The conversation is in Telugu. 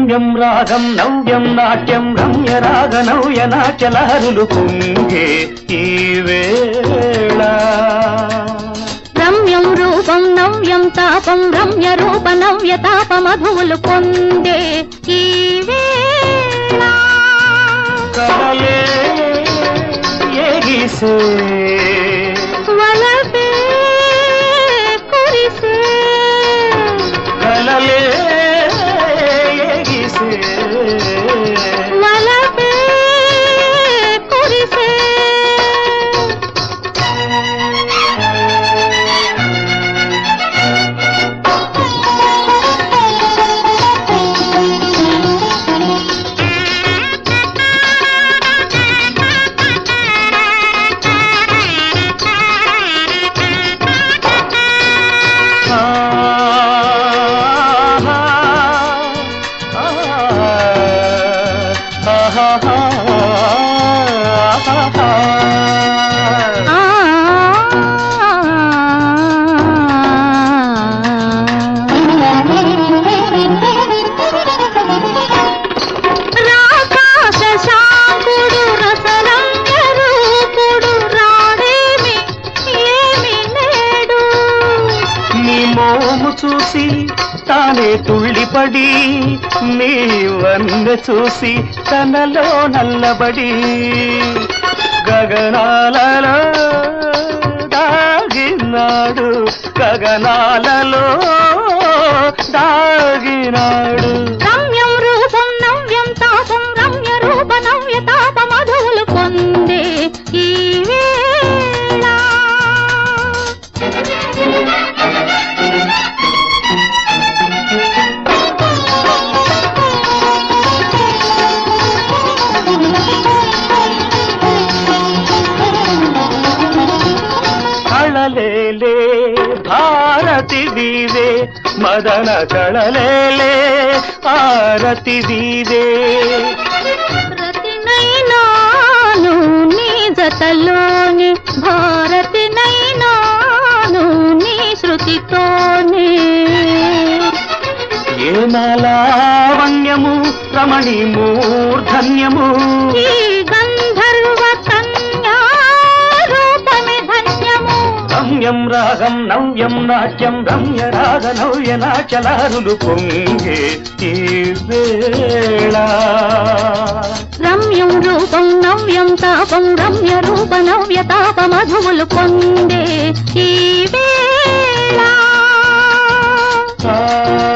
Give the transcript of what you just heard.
రమ్యం రాగం నవ్యం నాట్యం రమ్య రాగ నవ్య నాట్యలహరులు పొంగే ఈ వేళ రమ్యం రూపం నవ్యం తాపం రమ్య రూప నవ్య తాప మధువులు పొందే ఈ వేళ కలలే ఏగిసే వలపే కురిసే కలలే ఏగిసే వలపే కురిసే ఆ, ఆ, ఆహాహా, ఆహాహా. ఆ రాకాశ శాంకుడు రసరంగ రూపుడు రాడేమి ఏమి నేడు నీ మోము చూసి తానే తుళ్ళిపడి నీ వన్న చూసి తనలో నల్లబడి గగనాలలో దాగినాడు గగనాలలో దాగినాడు రమ్యం రూపం నవ్యం తాపం రమ్య రూప నవ్య తాప మధువులు పొందే ఈ వేళ కళలేలే భారతి వీవే మదన కళలేలే ఆరతి వీవే రతినైనాను నీ జతలోని భారతినైనాను నీ శృతితోనే ఏ మాలావణ్యము రమణి మూర్ధన్యము ఈ గంధర్వ కన్యా రూపమే ధన్యము రమ్యం రాగం నవ్యం నాట్యం రమ్య రాగ నవ్య నాచలారులు పొంగే ఈ వేళ రమ్యం రూపం నవ్యం తాపం రమ్య రూప నవ్య తాప మధువులు పొందే ఈ వేళ ఆ